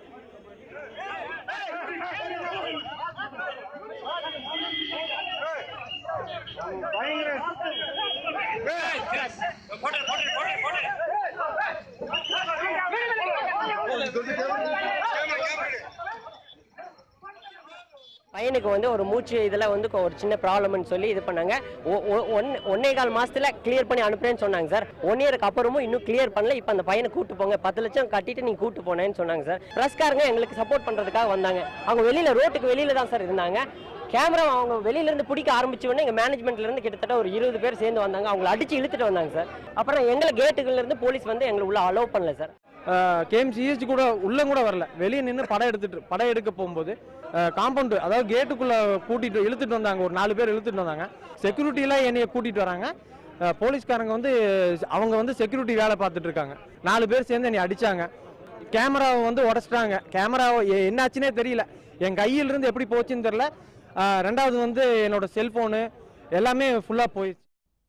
பையனுக்கு வந்து ஒரு மூச்சு இதில் வந்து ஒரு சின்ன ப்ராப்ளம்னு சொல்லி இது பண்ணாங்க ஒ- ஒ- ஒன் ஒன்னே கால் மாசத்துல கிளியர் பண்ணி அனுப்புறேன்னு சொன்னாங்க சார் ஒன் இயருக்கு அப்புறமும் இன்னும் கிளியர் பண்ணல இப்போ அந்த பையனை கூட்டு போங்க பத்து லட்சம் கட்டிட்டு நீங்க கூட்டு போனேன்னு சொன்னாங்க சார் பிரஸ்காரங்க எங்களுக்கு சப்போர்ட் பண்றதுக்காக வந்தாங்க அவங்க வெளியில ரோட்டுக்கு வெளியில தான் சார் இருந்தாங்க கேமரா அவங்க வெளியில இருந்து பிடிக்க ஆரம்பிச்ச உடனே எங்க மேனேஜ்மெண்ட்ல இருந்து கிட்டத்தட்ட ஒரு இருபது பேர் சேர்ந்து வந்தாங்க அவங்களை அடிச்சு இழுத்துட்டு வந்தாங்க சார் அப்புறம் எங்களை கேட்டுகள்ல இருந்து போலீஸ் வந்து எங்களை உள்ள அலோவ் பண்ணல சார் கேஎம்சிஎஸ்டி கூட உள்ள கூட வரல வெளியே நின்று படம் எடுத்துட்டு படம் எடுக்க போகும்போது காம்பவுண்டு அதாவது கேட்டுக்குள்ள கூட்டிட்டு இழுத்துட்டு வந்தாங்க ஒரு நாலு பேர் இழுத்துட்டு வந்தாங்க செக்யூரிட்டிலாம் என்னைய கூட்டிட்டு வராங்க அஹ், போலீஸ்காரங்க வந்து அவங்க வந்து செக்யூரிட்டி வேலை பார்த்துட்டு இருக்காங்க நாலு பேர் சேர்ந்து என்னை அடிச்சாங்க கேமராவை வந்து உடச்சிட்டாங்க கேமரா என்னாச்சுன்னே தெரியல என் கையிலிருந்து எப்படி போச்சுன்னு தெரியல அஹ், ரெண்டாவது வந்து என்னோட செல்போனு எல்லாமே ஃபுல்லாக போயிடுச்சு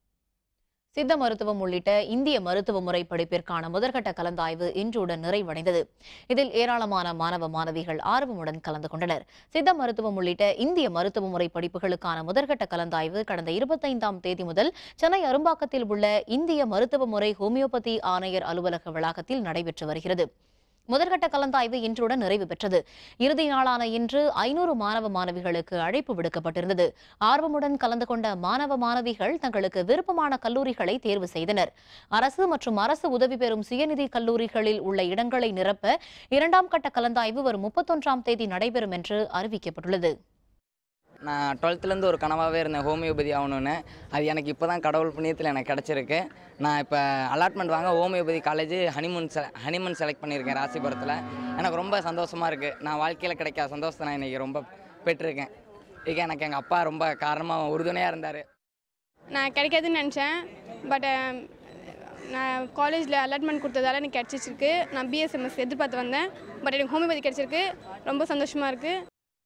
சித்த மருத்துவம் உள்ளிட்ட இந்திய மருத்துவ முறை படிப்பிற்கான முதற்கட்ட கலந்தாய்வு இன்றுடன் நிறைவடைந்தது இதில் ஏராளமான மாணவ மாணவிகள் ஆர்வமுடன் கலந்து கொண்டனர் சித்த மருத்துவம் உள்ளிட்ட இந்திய மருத்துவ முறை படிப்புகளுக்கான முதற்கட்ட கலந்தாய்வு கடந்த இருபத்தைந்தாம் தேதி முதல் சென்னை அரும்பாக்கத்தில் உள்ள இந்திய மருத்துவ முறை ஹோமியோபதி ஆணையர் அலுவலக வளாகத்தில் நடைபெற்று வருகிறது முதற்கட்ட கலந்தாய்வு இன்றுடன் நிறைவு பெற்றது இறுதி நாளான இன்று ஐநூறு மாணவ மாணவிகளுக்கு அழைப்பு விடுக்கப்பட்டிருந்தது ஆர்வமுடன் கலந்து கொண்ட மாணவ மாணவிகள் தங்களுக்கு விருப்பமான கல்லூரிகளை தேர்வு செய்தனர் அரசு மற்றும் அரசு உதவி பெறும் சுயநிதி கல்லூரிகளில் உள்ள இடங்களை நிரப்ப இரண்டாம் கட்ட கலந்தாய்வு வரும் முப்பத்தொன்றாம் தேதி நடைபெறும் என்று அறிவிக்கப்பட்டுள்ளது நான் டுவெல்த்துலேருந்து ஒரு கனவாகவே இருந்தேன் ஹோமியோபதி ஆகணும்னு அது எனக்கு இப்போ தான் கடவுள் புண்ணியத்தில் எனக்கு கிடச்சிருக்கு நான் இப்போ அலாட்மெண்ட் வாங்க ஹோமியோபதி காலேஜ் ஹனிமூன் செ ஹனிமூன் செலக்ட் பண்ணியிருக்கேன் ராசிபுரத்தில் எனக்கு ரொம்ப சந்தோஷமாக இருக்குது நான் வாழ்க்கையில் கிடைக்காத சந்தோஷத்தை நான் இன்றைக்கி ரொம்ப பெற்றிருக்கேன் இதுக்கு எனக்கு எங்கள் அப்பா ரொம்ப காரணமாக உறுதுணையாக இருந்தார் நான் கிடைக்காதுன்னு நினச்சேன் பட் நான் காலேஜில் அலாட்மெண்ட் கொடுத்ததால எனக்கு கிடச்சிருக்கு நான் பிஎஸ்எம்எஸ் எதிர்பார்த்து வந்தேன் பட் எனக்கு ஹோமியோபதி கிடச்சிருக்கு ரொம்ப சந்தோஷமாக இருக்குது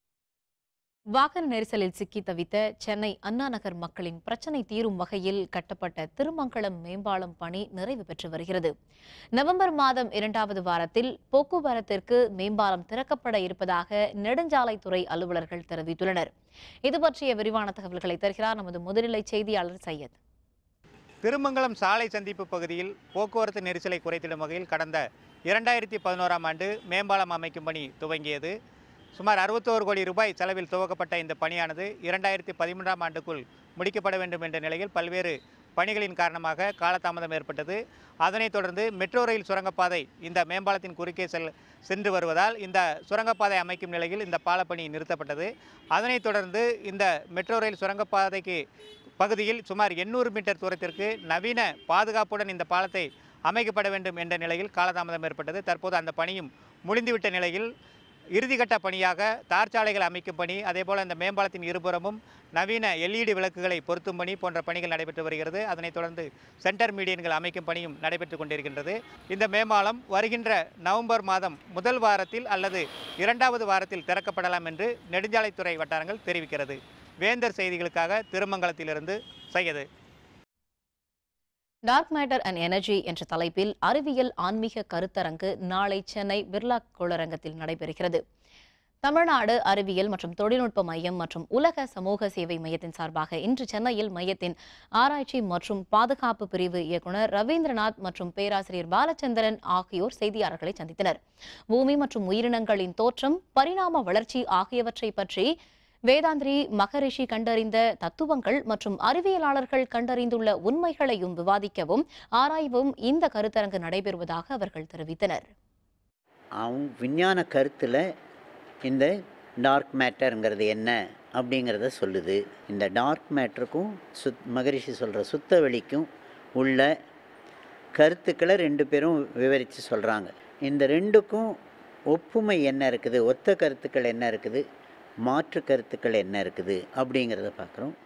வாகன நெரிசலில் சிக்கி தவித்த சென்னை அண்ணா நகர் மக்களின் பிரச்சனை தீரும் வகையில் கட்டப்பட்ட திருமங்கலம் மேம்பாலம் பணி நிறைவு பெற்று வருகிறது நவம்பர் மாதம் இரண்டாவது வாரத்தில் போக்குவரத்திற்கு மேம்பாலம் திறக்கப்பட இருப்பதாக நெடுஞ்சாலைத்துறை அலுவலர்கள் தெரிவித்துள்ளனர் இது பற்றிய விரிவான தகவல்களை தருகிறார் நமது முதுநிலை செய்தியாளர் சையத் திருமங்கலம் சாலை சந்திப்பு பகுதியில் போக்குவரத்து நெரிசலை குறைத்திடும் வகையில் கடந்த இரண்டாயிரத்தி பதினோராம் ஆண்டு மேம்பாலம் அமைக்கும் பணி துவங்கியது சுமார் அறுபத்தோரு கோடி ரூபாய் செலவில் துவக்கப்பட்ட இந்த பணியானது இரண்டாயிரத்தி பதிமூன்றாம் ஆண்டுக்குள் முடிக்கப்பட வேண்டும் என்ற நிலையில் பல்வேறு பணிகளின் காரணமாக காலதாமதம் ஏற்பட்டது அதனைத் தொடர்ந்து மெட்ரோ ரயில் சுரங்கப்பாதை இந்த மேம்பாலத்தின் குறுக்கே செல் சென்று வருவதால் இந்த சுரங்கப்பாதை அமைக்கும் நிலையில் இந்த பாலப்பணி நிறுத்தப்பட்டது அதனைத் தொடர்ந்து இந்த மெட்ரோ ரயில் சுரங்கப்பாதைக்கு பகுதியில் சுமார் எண்ணூறு மீட்டர் தூரத்திற்கு நவீன பாதுகாப்புடன் இந்த பாலத்தை அமைக்கப்பட வேண்டும் என்ற நிலையில் காலதாமதம் ஏற்பட்டது தற்போது அந்த பணியும் முடிந்துவிட்ட நிலையில் இறுதிக்கட்ட பணியாக தார் சாலைகள் அமைக்கும் பணி அதேபோல் இந்த மேம்பாலத்தின் இருபுறமும் நவீன எல்இடி விளக்குகளை பொருத்தும் பணி போன்ற பணிகள் நடைபெற்று வருகிறது அதனைத் தொடர்ந்து சென்டர் மீடியன்கள் அமைக்கும் பணியும் நடைபெற்று கொண்டிருக்கின்றது இந்த மேம்பாலம் வருகின்ற நவம்பர் மாதம் முதல் வாரத்தில் அல்லது இரண்டாவது வாரத்தில் திறக்கப்படலாம் என்று நெடுஞ்சாலைத்துறை வட்டாரங்கள் தெரிவிக்கிறது வேந்தர் செய்திகளுக்காக திருமங்கலத்திலிருந்து Syed dark matter and energy என்ற தலைப்பில் அறிவியல் ஆன்மீக கருத்தரங்கு நாளை சென்னை பிர்லா கோளரங்கத்தில் நடைபெறுகிறது தமிழ்நாடு அறிவியல் மற்றும் தொழில்நுட்ப மையம் மற்றும் உலக சமூக சேவை மையத்தின் சார்பாக இன்று சென்னையில் மையத்தின் ஆராய்ச்சி மற்றும் பாதுகாப்பு பிரிவு இயக்குனர் ரவீந்திரநாத் மற்றும் பேராசிரியர் பாலச்சந்திரன் ஆகியோர் செய்தியாளர்களை சந்தித்தனர் பூமி மற்றும் உயிரினங்களின் தோற்றம் பரிணாம வளர்ச்சி ஆகியவற்றை பற்றி வேதாந்திரி மகரிஷி கண்டறிந்த தத்துவங்கள் மற்றும் அறிவியலாளர்கள் கண்டறிந்துள்ள உண்மைகளையும் விவாதிக்கவும் ஆராயவும் இந்த கருத்தரங்கு நடைபெறுவதாக அவர்கள் தெரிவித்தனர் அவங்க விஞ்ஞான கருத்தில் இந்த டார்க் மேட்டருங்கிறது என்ன அப்படிங்கிறத சொல்லுது இந்த டார்க் மேட்டருக்கும் சுத் மகரிஷி சொல்கிற சுத்த வெளிக்கும் உள்ள கருத்துக்களை ரெண்டு பேரும் விவரித்து சொல்கிறாங்க இந்த ரெண்டுக்கும் ஒப்புமை என்ன இருக்குது ஒத்த கருத்துக்கள் என்ன இருக்குது மாற்று கருத்துக்கள் என்ன இருக்குது அப்படிங்கிறத பார்க்குறோம்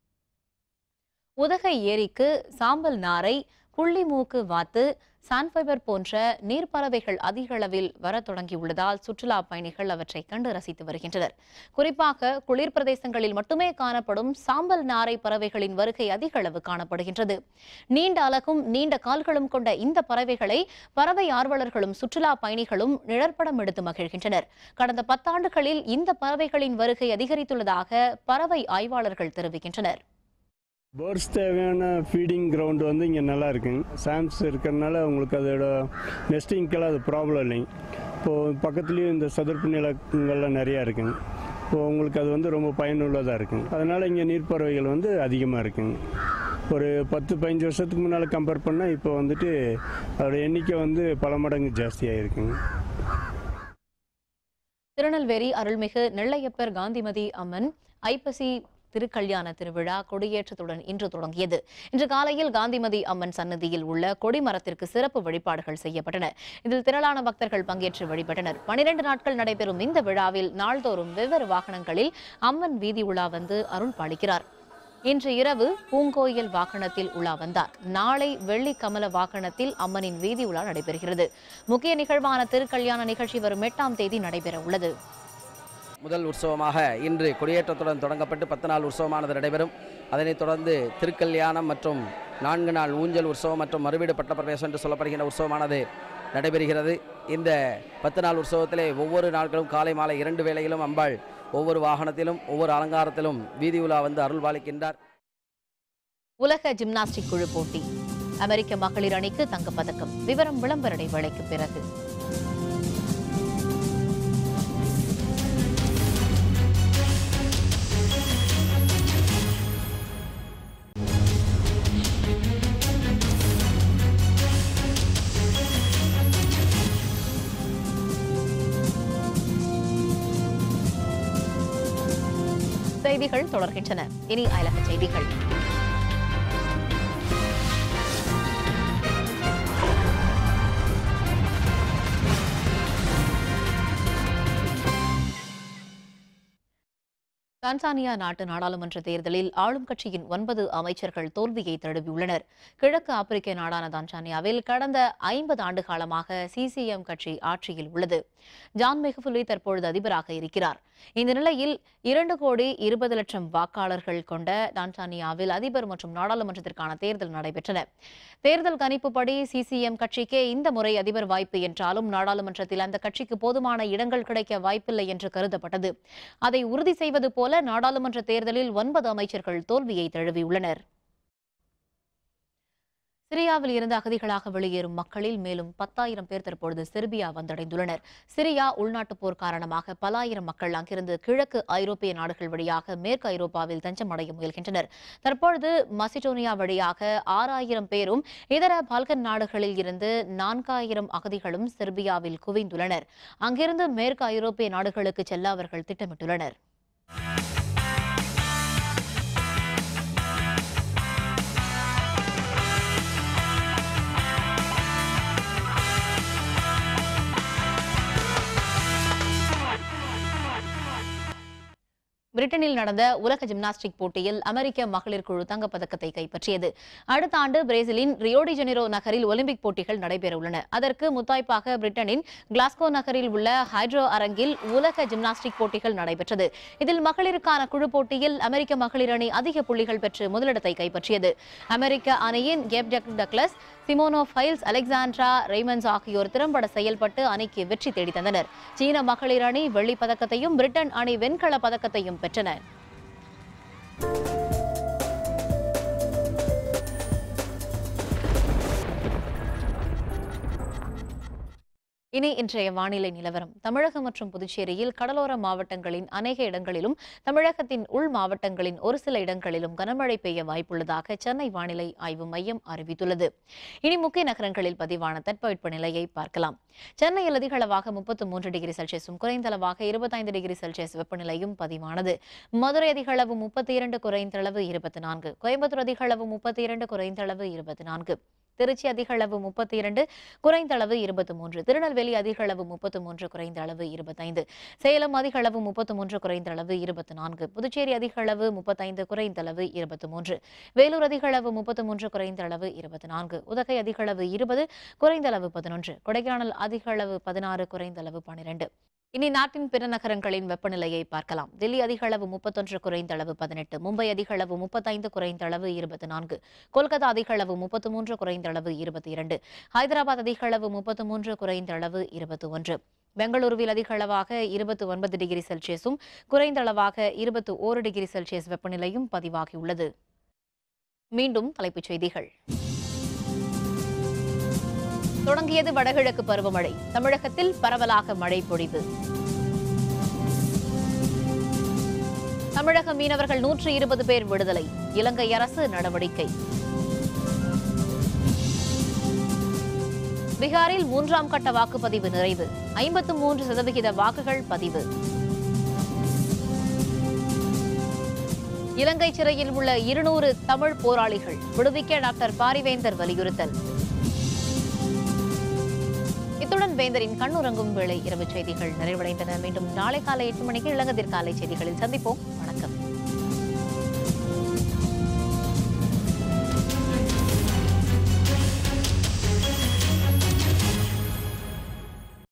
உதகை ஏரிக்கு சாம்பல் நாரை புள்ளி மூக்கு வாத்து சான்ஃபைபர் போன்ற நீர்ப்பறவைகள் அதிக அளவில் வரத் தொடங்கியுள்ளதால் சுற்றுலா பயணிகள் அவற்றை கண்டு ரசித்து வருகின்றனர் குறிப்பாக குளிர் பிரதேசங்களில் மட்டுமே காணப்படும் சாம்பல் நாரை பறவைகளின் வருகை அதிக அளவு காணப்படுகின்றது நீண்ட அலகும் நீண்ட கால்களும் கொண்ட இந்த பறவைகளை பறவை ஆர்வலர்களும் சுற்றுலா பயணிகளும் நிழற்படம் எடுத்து மகிழ்கின்றனர் கடந்த பத்தாண்டுகளில் இந்த பறவைகளின் வருகை அதிகரித்துள்ளதாக பறவை ஆய்வாளர்கள் தெரிவிக்கின்றனர் பேர்ட்ஸ் தேவையான ஃபீடிங் கிரவுண்ட் வந்து இங்கே நல்லா இருக்குங்க சாம்ஸ் இருக்கிறதுனால உங்களுக்கு அதோட நெஸ்டிங்க்கெல்லாம் அது ப்ராப்ளம் இல்லைங்க இப்போது பக்கத்துலேயும் இந்த சதுர்ப்பு நிலங்கள்லாம் நிறையா இருக்குங்க இப்போது உங்களுக்கு அது வந்து ரொம்ப பயனுள்ளதாக இருக்குங்க அதனால் இங்கே நீர்ப்பறவைகள் வந்து அதிகமாக இருக்குங்க ஒரு பத்து பதினஞ்சு வருஷத்துக்கு முன்னால் கம்பேர் பண்ணால் இப்போ வந்துட்டு அதோட எண்ணிக்கை வந்து பல மடங்கு ஜாஸ்தியாக இருக்குங்க திருநெல்வேலி அருள்மிகு நெல்லையப்பர் காந்திமதி அம்மன் ஐப்பசி திருக்கல்யாண திருவிழா கொடியேற்றத்துடன் இன்று தொடங்கியது இன்று காலையில் காந்திமதி அம்மன் சன்னதியில் உள்ள கொடிமரத்திற்கு சிறப்பு வழிபாடுகள் செய்யப்பட்டன இதில் திரளான பக்தர்கள் பங்கேற்று வழிபட்டனர் பனிரெண்டு நாட்கள் நடைபெறும் இந்த விழாவில் நாள்தோறும் வெவ்வேறு வாகனங்களில் அம்மன் வீதி உலா வந்து அருள் பாலிக்கிறார் இன்று இரவு பூங்கோயில் வாகனத்தில் உலா வந்தார் நாளை வெள்ளி கமல வாகனத்தில் அம்மனின் வீதி உலா நடைபெறுகிறது முக்கிய நிகழ்வான திருக்கல்யாண நிகழ்ச்சி வரும் எட்டாம் தேதி நடைபெற உள்ளது முதல் உற்சவமாக இன்று கொடியேற்றத்துடன் தொடங்கப்பட்டு பத்து நாள் உற்சவமானது நடைபெறும் அதனைத் தொடர்ந்து திருக்கல்யாணம் மற்றும் நான்கு நாள் ஊஞ்சல் உற்சவம் மற்றும் மறுவீடு பட்டப்பிரவேசம் என்று சொல்லப்படுகின்ற உற்சவமானது நடைபெறுகிறது இந்த பத்து நாள் உற்சவத்திலே ஒவ்வொரு நாட்களும் காலை மாலை இரண்டு வேளையிலும் அம்பாள் ஒவ்வொரு வாகனத்திலும் ஒவ்வொரு அலங்காரத்திலும் வீதி உலா வந்து அருள் பாலிக்கின்றார் உலக ஜிம்னாஸ்டிக் குழு போட்டி அமெரிக்க மகளிர் அணிக்கு தங்கப்பதக்கம் விவரம் விளம்பர இடைவேளைக்கு பிறகு செய்திகள் தொடர்கின்றன இனி அயலக செய்திகள் தான்சானியா நாட்டு நாடாளுமன்ற தேர்தலில் ஆளும் கட்சியின் ஒன்பது அமைச்சர்கள் தோல்வியை தழுவியுள்ளனர் கிழக்கு ஆப்பிரிக்க நாடான தான்சானியாவில் கடந்த ஐம்பது ஆண்டு காலமாக சிசிஎம் கட்சி ஆட்சியில் உள்ளது ஜான் மெகுஃபுலி தற்பொழுது அதிபராக இருக்கிறார் இந்த நிலையில் இரண்டு கோடி இருபது லட்சம் வாக்காளர்கள் கொண்ட தான்சானியாவில் அதிபர் மற்றும் நாடாளுமன்றத்திற்கான தேர்தல் நடைபெற்றன தேர்தல் கணிப்புப்படி சிசிஎம் கட்சிக்கே இந்த முறை அதிபர் வாய்ப்பு என்றாலும் நாடாளுமன்றத்தில் அந்த கட்சிக்கு போதுமான இடங்கள் கிடைக்க வாய்ப்பில்லை என்று கருதப்பட்டது அதை உறுதி செய்வது போல நாடாளுமன்ற தேர்தலில் ஒன்பது அமைச்சர்கள் தோல்வியை தழுவியுள்ளனர் சிரியாவில் இருந்து அகதிகளாக வெளியேறும் மக்களில் மேலும் பத்தாயிரம் பேர் தற்பொழுது செர்பியா வந்தடைந்துள்ளனர் சிரியா உள்நாட்டுப் போர் காரணமாக பல ஆயிரம் மக்கள் அங்கிருந்து கிழக்கு ஐரோப்பிய நாடுகள் வழியாக மேற்கு ஐரோப்பாவில் தஞ்சமடைய முயல்கின்றனர் தற்பொழுது மசிடோனியா வழியாக ஆறாயிரம் பேரும் இதர பால்கன் நாடுகளில் இருந்து நான்காயிரம் அகதிகளும் செர்பியாவில் குவிந்துள்ளனர் அங்கிருந்து மேற்கு ஐரோப்பிய நாடுகளுக்கு செல்ல அவர்கள் திட்டமிட்டுள்ளனர் பிரிட்டனில் நடந்த உலக ஜிம்னாஸ்டிக் போட்டியில் அமெரிக்க மகளிர் குழு தங்கப்பதக்கத்தை கைப்பற்றியது அடுத்த ஆண்டு பிரேசிலின் ரியோடி ஜெனிரோ நகரில் ஒலிம்பிக் போட்டிகள் நடைபெற உள்ளன அதற்கு முத்தாய்ப்பாக பிரிட்டனின் கிளாஸ்கோ நகரில் உள்ள ஹைட்ரோ அரங்கில் உலக ஜிம்னாஸ்டிக் போட்டிகள் நடைபெற்றது இதில் மகளிருக்கான குழு போட்டியில் அமெரிக்க மகளிர் அணி அதிக புள்ளிகள் பெற்று முதலிடத்தை கைப்பற்றியது அமெரிக்க அணியின் கெப் டக் டக்லஸ் சிமோனோ ஃபைல்ஸ் அலெக்சாண்ட்ரா ரெய்மன்ஸ் ஆகியோர் திறம்பட செயல்பட்டு அணிக்கு வெற்றி தேடி தந்தனர் சீன மகளிர் அணி வெள்ளிப் பதக்கத்தையும் பிரிட்டன் அணி வெண்கலப் பதக்கத்தையும் பெற்றன இனி இன்றைய வானிலை நிலவரம் தமிழகம் மற்றும் புதுச்சேரியில் கடலோர மாவட்டங்களின் அநேக இடங்களிலும் தமிழகத்தின் உள் மாவட்டங்களின் ஒரு சில இடங்களிலும் கனமழை பெய்ய வாய்ப்புள்ளதாக சென்னை வானிலை ஆய்வு மையம் அறிவித்துள்ளது இனி முக்கிய நகரங்களில் பதிவான தட்பவெட்ப நிலையை பார்க்கலாம் சென்னையில் அதிகளவாக முப்பத்து மூன்று டிகிரி செல்சியஸும் குறைந்தளவாக இருபத்தைந்து டிகிரி செல்சியஸ் வெப்பநிலையும் பதிவானது மதுரை அதிகளவு முப்பத்தி இரண்டு குறைந்தளவு இருபத்தி நான்கு கோயம்புத்தூர் அதிகளவு முப்பத்தி இரண்டு குறைந்தளவு இருபத்தி நான்கு திருச்சி அதிகளவு முப்பத்தி இரண்டு குறைந்தளவு இருபத்தி மூன்று திருநெல்வேலி அதிகளவு முப்பத்து மூன்று குறைந்த அளவு இருபத்தைந்து சேலம் அதிகளவு முப்பத்து மூன்று குறைந்த அளவு இருபத்தி நான்கு புதுச்சேரி அதிகளவு முப்பத்தைந்து குறைந்தளவு இருபத்தி மூன்று வேலூர் அதிகளவு முப்பத்து மூன்று குறைந்த அளவு இருபத்தி நான்கு உதகை அதிகளவு இருபது குறைந்தளவு பதினொன்று கொடைக்கானல் அதிகளவு பதினாறு குறைந்தளவு பன்னிரண்டு இனி நாட்டின் பிற நகரங்களின் வெப்பநிலையை பார்க்கலாம் தில்லி அதிகளவு முப்பத்தொன்று குறைந்த அளவு பதினெட்டு மும்பை அதிகளவு முப்பத்தைந்து குறைந்த அளவு இருபத்தி நான்கு கொல்கத்தா அதிகளவு முப்பத்து மூன்று குறைந்த அளவு இருபத்தி இரண்டு ஹைதராபாத் அதிகளவு முப்பத்து மூன்று குறைந்த அளவு இருபத்தி ஒன்று பெங்களூருவில் அதிகளவாக இருபத்தி ஒன்பது டிகிரி செல்சியஸும் குறைந்த அளவாக இருபத்தி ஓரு டிகிரி செல்சியஸ் வெப்பநிலையும் பதிவாகியுள்ளது மீண்டும் தலைப்புச் செய்திகள் தொடங்கியது வடகிழக்கு பருவமழை தமிழகத்தில் பரவலாக மழை பொழிவு தமிழக மீனவர்கள் நூற்று இருபது பேர் விடுதலை இலங்கை அரசு நடவடிக்கை பீகாரில் மூன்றாம் கட்ட வாக்குப்பதிவு நிறைவு ஐம்பத்து மூன்று சதவிகித வாக்குகள் பதிவு இலங்கை சிறையில் உள்ள இருநூறு தமிழ் போராளிகள் விடுவிக்க டாக்டர் பாரிவேந்தர் வலியுறுத்தல் இத்துடன் வேந்தரின் கண்ணுறங்கும் வேளை இரவு செய்திகள் நிறைவடைந்தன மீண்டும் நாளை காலை எட்டு மணிக்கு இளங்கதிர் காலை செய்திகளில் சந்திப்போம் வணக்கம்